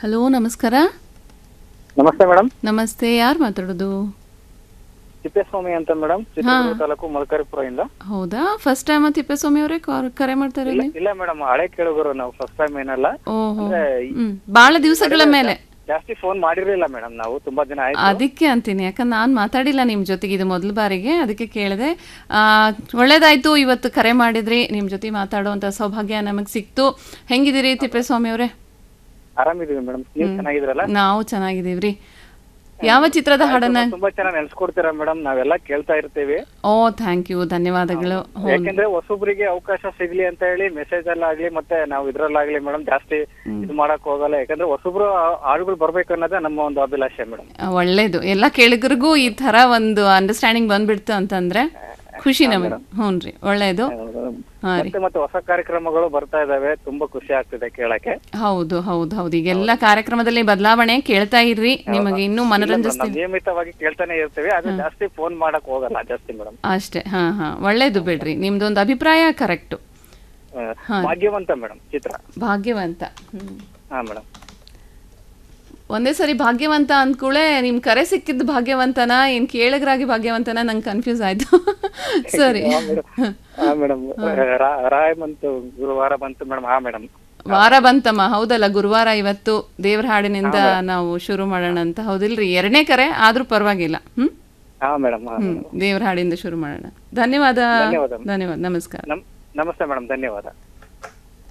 Hello ನಮಸ್ಕಾರ ನಮಸ್ತೆ madam ನಮಸ್ತೆ ಯಾರು ಮಾತಾಡೋದು ತಿಪ್ಪೇಸ್ವಾಮಿ ಅಂತ ಮೇಡಮ್ ಚಿತ್ರದುರ್ಗ ತಾಲೂಕು ಮಲ್ಕಾರಿಪುರದಿಂದ ಹೌದಾ ಫಸ್ಟ್ ಟೈಮ್ ತಿಪ್ಪೇಸ್ವಾಮಿ ಅವರೇ ಕರೆ ಮಾಡ್ತಾರೆ ಇಲ್ಲ ಇಲ್ಲ ಮೇಡಮ್ ಹಳೆ ಕೇಳುಗರು ನಾವು ಫಸ್ಟ್ ಟೈಮ್ ಏನಲ್ಲ ಓಹೋ ಅಂದ್ರೆ ಹ್ಮ್ ಭಾಳ ದಿವಸಗಳ ಮೇಲೆ ಜಾಸ್ತಿ ಫೋನ್ ಮಾಡಿರ್ಲಿಲ್ಲ ಮೇಡಮ್ ನಾವು ತುಂಬಾ ದಿನ ಆಯ್ತು ಅದಕ್ಕೆ ಅಂತೀನಿ ಯಾಕಂದ್ರೆ ನಾನು ಮಾತಾಡಿಲ್ಲ ನಿಮ್ಮ ಜೊತೆಗೆ ಇದು ಮೊದಲ ಬಾರಿಗೆ ಅದಕ್ಕೆ ಕೇಳಿದೆ ಆ, ಒಳ್ಳೇದಾಯ್ತು ಇವತ್ತು ಕರೆ ಮಾಡಿದ್ರಿ ನಿಮ್ಮ ಜೊತೆ ಮಾತಾಡುವಂಥ ಸೌಭಾಗ್ಯ ನಮಗೆ ಸಿಕ್ತು ಹೆಂಗಿದ್ದೀರಿ ತಿಪ್ಪೇಸ್ವಾಮಿ ಅವರೇ ಆರಾಮಿದೀವಿ ಮೇಡಮ್ ನೀವು ಚೆನ್ನಾಗಿದ್ರಲ್ಲ ನಾವು ಚೆನ್ನಾಗಿದ್ದೀವ್ರಿ ಯಾವ ಚಿತ್ರದ ಹಾಡನ್ನ ತುಂಬಾ ಚೆನ್ನಾಗಿ ನೆನ್ಸ್ಕೊಡ್ತೀರಾ ಮೇಡಮ್ ನಾವೆಲ್ಲ ಕೇಳ್ತಾ ಇರ್ತೀವಿ ಓ ಥ್ಯಾಂಕ್ ಯು ಧನ್ಯವಾದಗಳು ಯಾಕೆಂದ್ರೆ ಹೊಸೊಬ್ರಿಗೆ ಅವಕಾಶ ಸಿಗ್ಲಿ ಅಂತ ಹೇಳಿ ಮೆಸೇಜ್ ಅಲ್ಲಾಗ್ಲಿ ಮತ್ತೆ ನಾವು ಇದ್ರಲ್ಲಾಗ್ಲಿ ಮೇಡಮ್ ಜಾಸ್ತಿ ಇದು ಮಾಡಕ್ ಹೋಗಲ್ಲ ಯಾಕಂದ್ರೆ ಹೊಸೊಬ್ರು ಆಳುಗಳು ಬರ್ಬೇಕು ಅನ್ನೋದೇ ನಮ್ಮ ಒಂದು ಅಭಿಲಾಷೆ ಮೇಡಮ್ ಆ, ಒಳ್ಳೇದು ಎಲ್ಲ ಕೇಳಿಗರಿಗೂ ಈ ತರ ಒಂದು ಅಂಡರ್ಸ್ಟ್ಯಾಂಡಿಂಗ್ ಬಂದ್ಬಿಡ್ತು ಅಂತಂದ್ರೆ ಖುಷಿ ನಮಗೆ ಹ್ಞೂ ರೀ ಒಳ್ಳೇದು ಹಾ ರೀ ಮತ್ತೆ ಮತ್ತೆ ಹೊಸ ಕಾರ್ಯಕ್ರಮಗಳು ಬರ್ತಾ ಇದಾವೆ ತುಂಬಾ ಖುಷಿ ಆಗ್ತಿದೆ ಕೇಳಕ್ಕೆ ಹೌದು ಹೌದು ಹೌದು ಈಗೆಲ್ಲ ಕಾರ್ಯಕ್ರಮದಲ್ಲಿ ಬದಲಾವಣೆ ಕೇಳ್ತಾ ಇರ್ರಿ ನಿಮಗೆ ಇನ್ನೂ ನಾವು ಮನರಂಜಿಸ್ತೀವಿ ನಿಯಮಿತವಾಗಿ ಕೇಳ್ತಾನೆ ಇರ್ತೀವಿ ಅದು ಜಾಸ್ತಿ ಫೋನ್ ಮಾಡಕ್ ಹೋಗಲ್ಲ ಜಾಸ್ತಿ ಮೇಡಮ್ ಅಷ್ಟೇ ಹಾ ಹಾ ಒಳ್ಳೇದು ಬಿಡ್ರಿ ನಿಮ್ದೊಂದು ಅಭಿಪ್ರಾಯ ಕರೆಕ್ಟು ಭಾಗ್ಯವಂತ ಮೇಡಮ್ ಚಿತ್ರ ಭಾಗ್ಯವಂತ ಹ್ಮ್ ಹಾ ಮೇಡಮ್ ಒಂದೇ ಸರಿ ಭಾಗ್ಯವಂತ ಅಂದ್ಕೂಳೆ ನಿಮ್ ಕರೆ ಸಿಕ್ಕಿದ್ದು ಭಾಗ್ಯವಂತನ ಏನ್ ಕೇಳಗರಾಗಿ ಭಾಗ್ಯವಂತನ ನಂಗೆ ಕನ್ಫ್ಯೂಸ್ ಆಯ್ತು ಸರಿ ಹಾ ಮೇಡಮ್ ರಾಯ್ ಬಂತು ಗುರುವಾರ ಬಂತು ಮೇಡಮ್ ಹಾ ಮೇಡಮ್ ವಾರ ಬಂತಮ್ಮ ಹೌದಲ್ಲ ಗುರುವಾರ ಇವತ್ತು ದೇವ್ರ ಹಾಡಿನಿಂದ ನಾವು ಶುರು ಮಾಡೋಣ ಅಂತ ಹೌದಿಲ್ರಿ ಎರಡನೇ ಕರೆ ಆದ್ರೂ ಪರವಾಗಿಲ್ಲ ಹ್ಮ್ ಹಾ ಮೇಡಮ್ ಹ್ಮ್ ದೇವ್ರ ಹಾಡಿಂದ ಶುರು ಮಾಡೋಣ ಧನ್ಯವಾದ ಧನ್ಯವಾದ. ಧನ್ಯವಾದ ನಮಸ್ಕಾರ ನಮ್ ನಮಸ್ತೆ ಮೇಡಮ್ ಧನ್ಯವಾದ